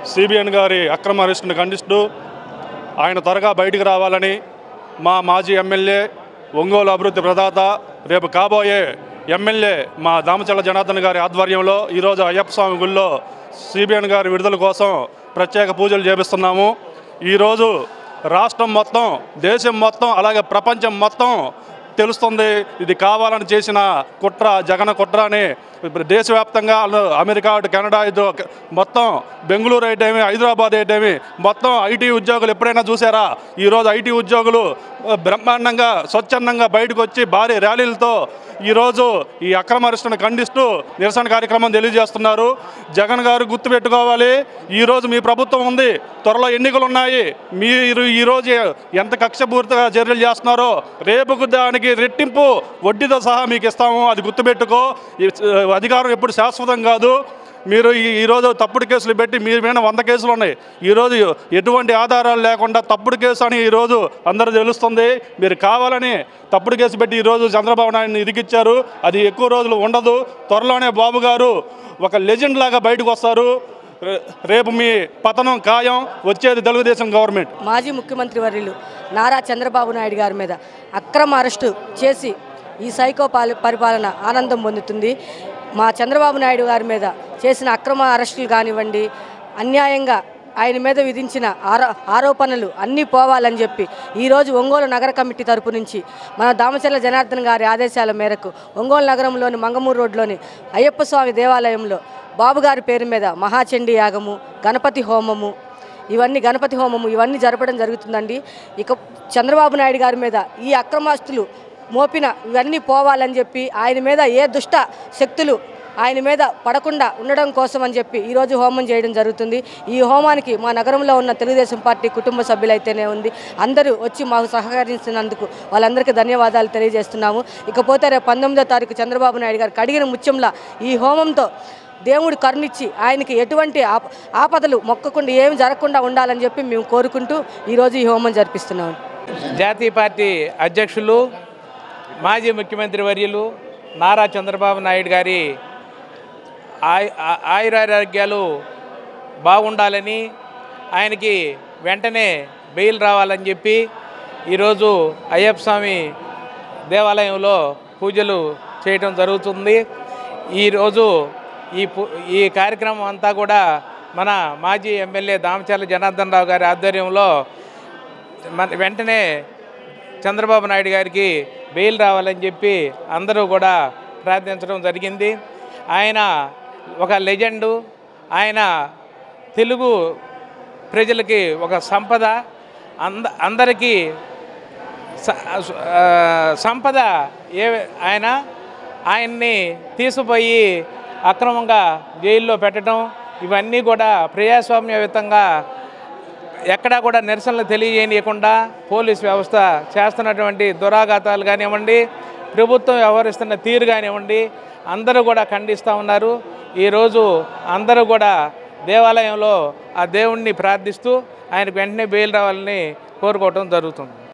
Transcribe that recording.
CBN గారి అక్రమ అరెస్టును ఖండిస్తూ ఆయన త్వరగా బయటికి రావాలని మా మాజీ ఎమ్మెల్యే ఒంగోలు అభివృద్ధి ప్రదాత రేపు కాబోయే ఎమ్మెల్యే మా దామచల్ల జనార్దన్ గారి ఆధ్వర్యంలో ఈరోజు అయ్యప్ప స్వామి గుళ్ళో సిబిఎన్ గారి విడుదల కోసం ప్రత్యేక పూజలు చేపిస్తున్నాము ఈరోజు రాష్ట్రం మొత్తం దేశం మొత్తం అలాగే ప్రపంచం మొత్తం తెలుస్తుంది ఇది కావాలని చేసిన కుట్ర జగన కుట్ర అని ఇప్పుడు దేశవ్యాప్తంగా అలా అమెరికా అటు కెనడా ఇటు మొత్తం బెంగళూరు అయితేమి హైదరాబాద్ అయితేమి మొత్తం ఐటీ ఉద్యోగులు ఎప్పుడైనా చూసారా ఈరోజు ఐటీ ఉద్యోగులు ఆ, బ్రహ్మాండంగా స్వచ్ఛందంగా బయటకు వచ్చి భారీ ర్యాలీలతో ఈరోజు ఈ అక్రమ అరెస్టును ఖండిస్తూ నిరసన కార్యక్రమం తెలియజేస్తున్నారు జగన్ గారు గుర్తుపెట్టుకోవాలి ఈరోజు మీ ప్రభుత్వం ఉంది త్వరలో ఎన్నికలు ఉన్నాయి మీరు ఈరోజు ఎంత కక్షపూర్తిగా చర్యలు చేస్తున్నారో రేపుకు దానికి రెట్టింపు వడ్డీతో సహా మీకు ఇస్తాము అది గుర్తుపెట్టుకో ఈ అధికారం ఎప్పుడు శాశ్వతం కాదు మీరు ఈ ఈరోజు తప్పుడు కేసులు పెట్టి మీ మీద వంద కేసులు ఉన్నాయి ఈరోజు ఎటువంటి ఆధారాలు లేకుండా తప్పుడు కేసు అని ఈరోజు అందరూ తెలుస్తుంది మీరు కావాలని తప్పుడు కేసు పెట్టి ఈరోజు చంద్రబాబు నాయుడిని ఇరికిచ్చారు అది ఎక్కువ రోజులు ఉండదు త్వరలోనే బాబు గారు ఒక లెజెండ్ లాగా బయటకు వస్తారు రే- రేపు మీ పతనం ఖాయం వచ్చేది తెలుగుదేశం గవర్నమెంట్ మాజీ ముఖ్యమంత్రి వర్యులు నారా చంద్రబాబు నాయుడు గారి మీద అక్రమ అరెస్టు చేసి ఈ సైకో పాలి పరిపాలన ఆనందం పొందుతుంది మా చంద్రబాబు నాయుడు గారి మీద చేసిన అక్రమ అరెస్టులు కానివ్వండి అన్యాయంగా ఆయన మీద విధించిన ఆరో ఆరోపణలు అన్నీ పోవాలని చెప్పి ఈరోజు ఒంగోలు నగర కమిటీ తరపు నుంచి మన దామచర్ల జనార్దన్ గారి ఆదేశాల మేరకు ఒంగోలు నగరంలోని మంగమూరు రోడ్లోని అయ్యప్ప స్వామి దేవాలయంలో బాబు గారి పేరు మీద మహాచండీ యాగము గణపతి హోమము ఇవన్నీ గణపతి హోమము ఇవన్నీ జరపడం జరుగుతుందండి ఇక చంద్రబాబు నాయుడు గారి మీద ఈ అక్రమాస్తులు మోపిన ఇవన్నీ పోవాలని చెప్పి ఆయన మీద ఏ దుష్ట శక్తులు ఆయన మీద పడకుండా ఉండడం కోసం అని చెప్పి ఈరోజు హోమం చేయడం జరుగుతుంది ఈ హోమానికి మా నగరంలో ఉన్న తెలుగుదేశం పార్టీ కుటుంబ సభ్యులైతేనే ఉంది అందరూ వచ్చి మాకు సహకరించినందుకు వాళ్ళందరికీ ధన్యవాదాలు తెలియజేస్తున్నాము ఇకపోతే రేపు పంతొమ్మిదో తారీఖు చంద్రబాబు నాయుడు గారు కడిగిన ముత్యంలా ఈ హోమంతో దేవుడు కరుణిచ్చి ఆయనకి ఎటువంటి ఆప ఆపదలు మొక్కకుండా ఏమి జరగకుండా ఉండాలని చెప్పి మేము కోరుకుంటూ ఈరోజు ఈ హోమం జరిపిస్తున్నాము జాతీయ పార్టీ అధ్యక్షులు మాజీ ముఖ్యమంత్రి వర్యులు నారా చంద్రబాబు నాయుడు గారి ఆయ ఆ- ఆయురారోగ్యాలు బాగుండాలని ఆయనకి వెంటనే బెయిల్ రావాలని చెప్పి ఈరోజు అయ్యప్ప స్వామి దేవాలయంలో పూజలు చేయటం జరుగుతుంది ఈరోజు ఈ పు- ఈ కార్యక్రమం అంతా కూడా మన మాజీ ఎమ్మెల్యే దామచర్ల జనార్దన్ రావు గారి ఆధ్వర్యంలో మన వెంటనే చంద్రబాబు నాయుడు గారికి బెయిల్ రావాలని చెప్పి అందరూ కూడా ప్రార్థించడం జరిగింది ఆయన ఒక లెజెండు ఆయన తెలుగు ప్రజలకి ఒక సంపద అంద అందరికీ స- ఆ, సంపద ఏ ఆయన ఆయన్ని తీసుకుపోయి అక్రమంగా జైల్లో పెట్టడం ఇవన్నీ కూడా ప్రజాస్వామ్యయుతంగా ఎక్కడా కూడా నిరసనలు తెలియజేయకుండా పోలీస్ వ్యవస్థ చేస్తున్నటువంటి దురాఘాతాలు కానివ్వండి ప్రభుత్వం వ్యవహరిస్తున్న తీరు కానివ్వండి అందరూ కూడా ఖండిస్తూ ఉన్నారు ఈరోజు అందరూ కూడా దేవాలయంలో ఆ దేవుణ్ణి ప్రార్థిస్తూ ఆయనకు వెంటనే బెయిల్ రావాలని కోరుకోవటం జరుగుతుంది